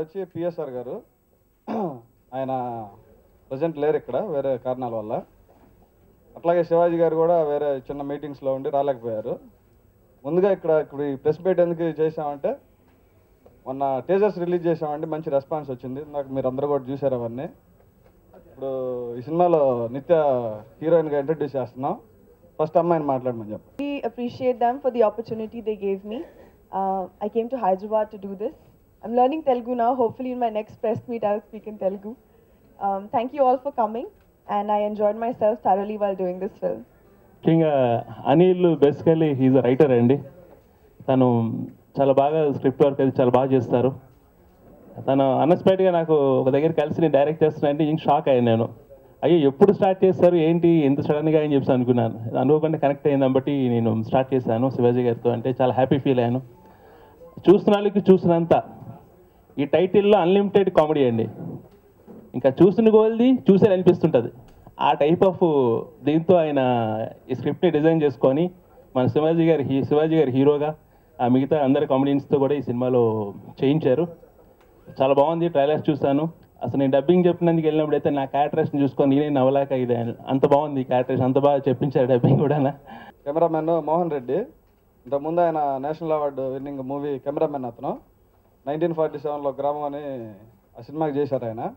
వచ్చి పిఎస్ఆర్ గారు ఆయన ప్రజెంట్ లేరు ఇక్కడ వేరే కారణాల వల్ల అట్లాగే శివాజీ గారు కూడా వేరే చిన్న మీటింగ్స్లో ఉండి రాలేకపోయారు ముందుగా ఇక్కడ ఇప్పుడు ఈ ప్రెస్ మీట్ ఎందుకు చేసామంటే మొన్న టీజర్స్ రిలీజ్ చేసామండి మంచి రెస్పాన్స్ వచ్చింది నాకు మీరు అందరూ కూడా చూసారు అవన్నీ ఇప్పుడు ఈ సినిమాలో నిత్య హీరోయిన్గా ఇంట్రడ్యూస్ చేస్తున్నాం ఫస్ట్ అమ్మాయిని మాట్లాడమని చెప్పండి really appreciate them for the opportunity they gave me. Uh, I came to Hyderabad to do this. I'm learning Telugu now. Hopefully, in my next press meet, I'll speak in Telugu. Um, thank you all for coming, and I enjoyed myself thoroughly while doing this film. ముఖ్యంగా Anil basically he's writer అండి తను చాలా బాగా script work అది చాలా బాగా చేస్తారు తను అన్ఎక్స్పెక్ట్గా నాకు ఒక దగ్గర కలిసి నేను డైరెక్ట్ చేస్తున్నా అంటే ఇంక షాక్ అయ్యాను నేను అయ్యో ఎప్పుడు స్టార్ట్ చేస్తారు ఏంటి ఎంత సడన్గా అని చెప్పి అనుకున్నాను అనుకోకుండా కనెక్ట్ అయిందని బట్టి నేను స్టార్ట్ చేశాను శివాజీ గారితో అంటే చాలా హ్యాపీ ఫీల్ అయ్యాను చూసిన వాళ్ళకి చూసినంత ఈ టైటిల్లో అన్లిమిటెడ్ కామెడీ అండి ఇంకా చూసిన గోల్ది చూసే అనిపిస్తుంటుంది ఆ టైప్ ఆఫ్ దీంతో ఆయన ఈ స్క్రిప్ట్ని డిజైన్ చేసుకొని మన శివాజీ గారి హీ శివాజీ గారి హీరోగా ఆ మిగతా అందరి కామెడియన్స్తో కూడా ఈ సినిమాలో చేయించారు చాలా బాగుంది ట్రైలర్స్ చూశాను అసలు నేను డబ్బింగ్ చెప్పినందుకు వెళ్ళినప్పుడు అయితే నా క్యారెక్టరేషన్ చూసుకొని నేనే నవ్వలేక ఇది అంత బాగుంది క్యారెక్టరేషన్ అంత బాగా చెప్పించారు డబ్బింగ్ కూడా కెమెరామెన్ మోహన్ రెడ్డి ఇంతకుముందు ఆయన national award winning movie cameraman అతను నైన్టీన్ ఫార్టీ సెవెన్లో గ్రామం అని ఆ సినిమాకి చేశారు ఆయన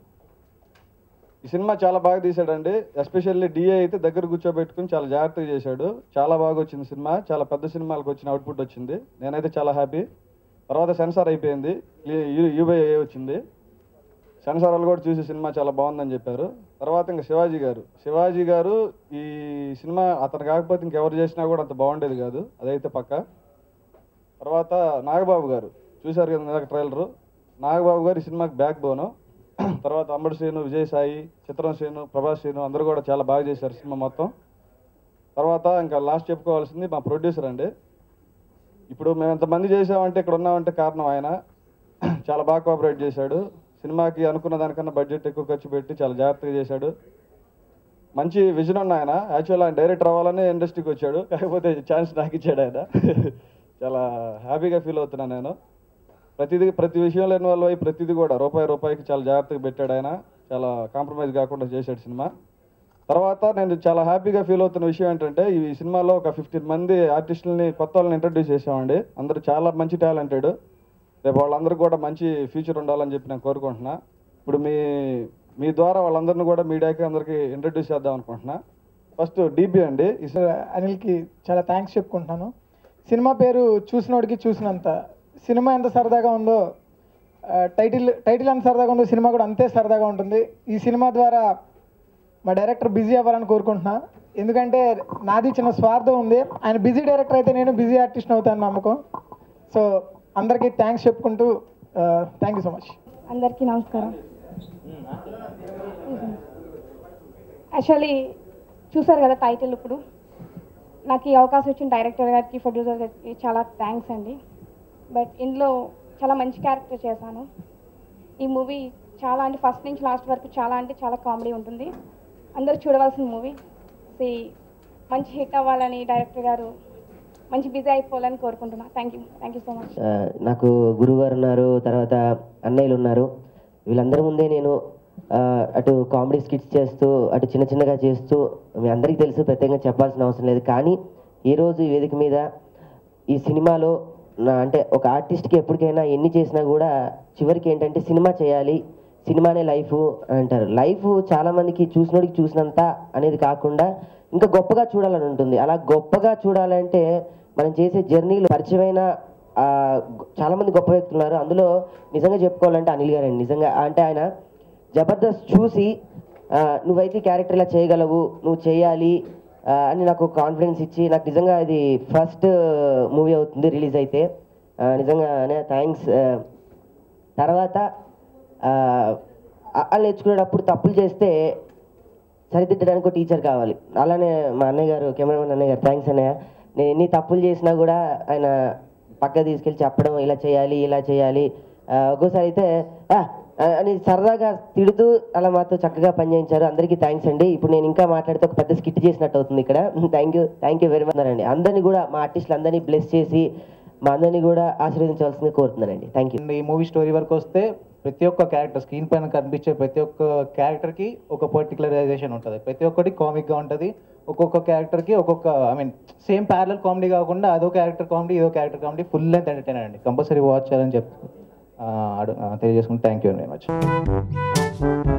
ఈ సినిమా చాలా బాగా తీశాడండి ఎస్పెషల్లీ డిఏ అయితే దగ్గర కూర్చోబెట్టుకుని చాలా జాగ్రత్తగా చేశాడు చాలా బాగా వచ్చింది సినిమా చాలా పెద్ద సినిమాలకు వచ్చిన అవుట్పుట్ వచ్చింది నేనైతే చాలా హ్యాపీ తర్వాత సెన్సార్ అయిపోయింది యూబీఐ వచ్చింది సెన్సార్ వాళ్ళు కూడా చూసి సినిమా చాలా బాగుందని చెప్పారు తర్వాత ఇంకా శివాజీ గారు శివాజీ గారు ఈ సినిమా అతను కాకపోతే ఇంకెవరు చేసినా కూడా అంత బాగుండేది కాదు అదైతే పక్క తర్వాత నాగబాబు గారు చూశారు కదా ఇందాక ట్రైలరు నాగబాబు గారు ఈ సినిమాకి బ్యాక్ బోను తర్వాత అంబడి శ్రీను విజయసాయి చిత్రం శ్రీను ప్రభాస్ శ్రీను అందరూ కూడా చాలా బాగా చేశారు సినిమా మొత్తం తర్వాత ఇంకా లాస్ట్ చెప్పుకోవాల్సింది మా ప్రొడ్యూసర్ అండి ఇప్పుడు మేము ఎంతమంది చేసామంటే ఇక్కడ ఉన్నామంటే కారణం ఆయన చాలా బాగా కోఆపరేట్ చేశాడు సినిమాకి అనుకున్న దానికన్నా బడ్జెట్ ఎక్కువ ఖర్చు పెట్టి చాలా జాగ్రత్తగా చేశాడు మంచి విజన్ ఉన్న ఆయన యాక్చువల్ ఆయన డైరెక్టర్ అవ్వాలని ఇండస్ట్రీకి వచ్చాడు కాకపోతే ఛాన్స్ నాకు ఇచ్చాడు ఆయన చాలా హ్యాపీగా ఫీల్ అవుతున్నాను నేను ప్రతిదీ ప్రతి విషయంలో ఇన్వాల్వ్ అయ్యి ప్రతిదీ కూడా రూపాయి రూపాయికి చాలా జాగ్రత్తగా పెట్టాడు ఆయన చాలా కాంప్రమైజ్ కాకుండా చేశాడు సినిమా తర్వాత నేను చాలా హ్యాపీగా ఫీల్ అవుతున్న విషయం ఏంటంటే ఈ సినిమాలో ఒక ఫిఫ్టీన్ మంది ఆర్టిస్టులని కొత్త వాళ్ళని ఇంట్రడ్యూస్ చేసామండి అందరూ చాలా మంచి టాలెంటెడ్ రేపు వాళ్ళందరూ కూడా మంచి ఫ్యూచర్ ఉండాలని చెప్పి నేను కోరుకుంటున్నా ఇప్పుడు మీ మీ ద్వారా వాళ్ళందరినీ కూడా మీడియాకి అందరికీ ఇంట్రడ్యూస్ చేద్దాం అనుకుంటున్నా ఫస్ట్ డీపీ అండి ఈ సి- అనిల్కి చాలా థ్యాంక్స్ చెప్పుకుంటున్నాను సినిమా పేరు చూసినోడికి చూసినంత సినిమా ఎంత సరదాగా ఉందో ఆ, టైటిల్ టైటిల్ ఎంత సరదాగా ఉందో సినిమా కూడా అంతే సరదాగా ఉంటుంది ఈ సినిమా ద్వారా మా డైరెక్టర్ బిజీ అవ్వాలని కోరుకుంటున్నా ఎందుకంటే నాది చిన్న స్వార్థం ఉంది ఆయన బిజీ డైరెక్టర్ అయితే నేను బిజీ ఆర్టిస్ట్ అవుతాను నమ్మకం సో అందరికీ థ్యాంక్స్ చెప్పుకుంటూ థ్యాంక్ యూ సో మచ్ అందరికీ నమస్కారం యాక్చువల్లీ చూసారు కదా టైటిల్ ఇప్పుడు నాకు ఈ అవకాశం ఇచ్చిన డైరెక్టర్ గారికి ప్రొడ్యూసర్ గారికి చాలా థ్యాంక్స్ అండి బట్ ఇందులో చాలా మంచి క్యారెక్టర్ చేశాను ఈ మూవీ చాలా అంటే ఫస్ట్ నుంచి లాస్ట్ వరకు చాలా అంటే చాలా కామెడీ ఉంటుంది అందరూ చూడవలసిన మూవీ సి మంచి హిట్ అవ్వాలని డైరెక్టర్ గారు మంచి బిజీ అయిపోవాలని కోరుకుంటున్నాను thank you thank you so much ఆ, నాకు గురుగారు ఉన్నారు తర్వాత అన్నయ్యలు ఉన్నారు వీళ్ళందరి ముందే నేను ఆ, అటు కామెడీ స్కిట్స్ చేస్తూ అటు చిన్న చిన్నగా చేస్తూ మీ అందరికీ తెలుసు ప్రత్యేకంగా చెప్పాల్సిన అవసరం లేదు కానీ ఈరోజు ఈ వేదిక మీద ఈ సినిమాలో నా అంటే ఒక ఆర్టిస్ట్కి ఎప్పటికైనా ఎన్ని చేసినా కూడా చివరికి ఏంటంటే సినిమా చేయాలి సినిమానే లైఫ్ అంటారు లైఫ్ చాలా మందికి చూసినోడికి చూసినంత అనేది కాకుండా ఇంకా గొప్పగా చూడాలని ఉంటుంది అలా గొప్పగా చూడాలంటే మనం చేసే జర్నీలు పరిచయమైన ఆ, గొ- చాలా మంది గొప్ప వ్యక్తులు ఉన్నారు అందులో నిజంగా చెప్పుకోవాలంటే అనిల్ గారండి నిజంగా అంటే ఆయన జబర్దస్త్ చూసి ఆ, నువ్వైతే క్యారెక్టర్ ఇలా చేయగలవు నువ్వు చేయాలి ఆ, అని నాకు కాన్ఫిడెన్స్ ఇచ్చి నాకు నిజంగా ఇది ఫస్ట్ మూవీ అవుతుంది రిలీజ్ అయితే ఆ, నిజంగానే థ్యాంక్స్ తర్వాత ఆ, అలా నేర్చుకునేటప్పుడు తప్పులు చేస్తే సరిదిద్దడానికి ఒక టీచర్ కావాలి అలానే మా అన్నయ్య గారు కెమెరామెన్ అన్నయ్య గారు థ్యాంక్స్ అన్నయ్య నేను ఎన్ని తప్పులు చేసినా కూడా ఆయన పక్క తీసుకెళ్ళి చెప్పడం ఇలా చేయాలి ఇలా చేయాలి ఆ, ఒక్కోసారి అయితే "ఆ, ఆ" అని సరదాగా తిడుతూ అలా మాతో చక్కగా పనిచేయించారు అందరికీ థ్యాంక్స్ అండి ఇప్పుడు నేను ఇంకా మాట్లాడితే ఒక పెద్ద స్కిట్ చేసినట్టు అవుతుంది ఇక్కడ thank you thank you very much అండి అందరినీ కూడా మా ఆర్టిస్టులు అందరినీ బ్లెస్ చేసి మా అందరినీ కూడా ఆశీర్వదించవలసింది కోరుతున్నానండి థ్యాంక్ యూ ఈ మూవీ స్టోరీ వరకు వస్తే ప్రతి ఒక్క క్యారెక్టర్ స్క్రీన్ పైన కనిపించే ప్రతి ఒక్క క్యారెక్టర్కి ఒక పర్టికులరైజేషన్ ఉంటుంది ప్రతి ఒక్కటి కామిక్గా ఉంటుంది ఒక్కొక్క క్యారెక్టర్కి ఒక్కొక్క I mean same parallel comedy కాకుండా అదో క్యారెక్టర్ కామెడీ ఇదో character comedy full length entertainer అండి కంపల్సరీ వాచ్ చేయాలని చెప్తూ ఆ, అడు- ఆ, తెలియజేసుకుంటే థ్యాంక్ యూ వెరీ మచ్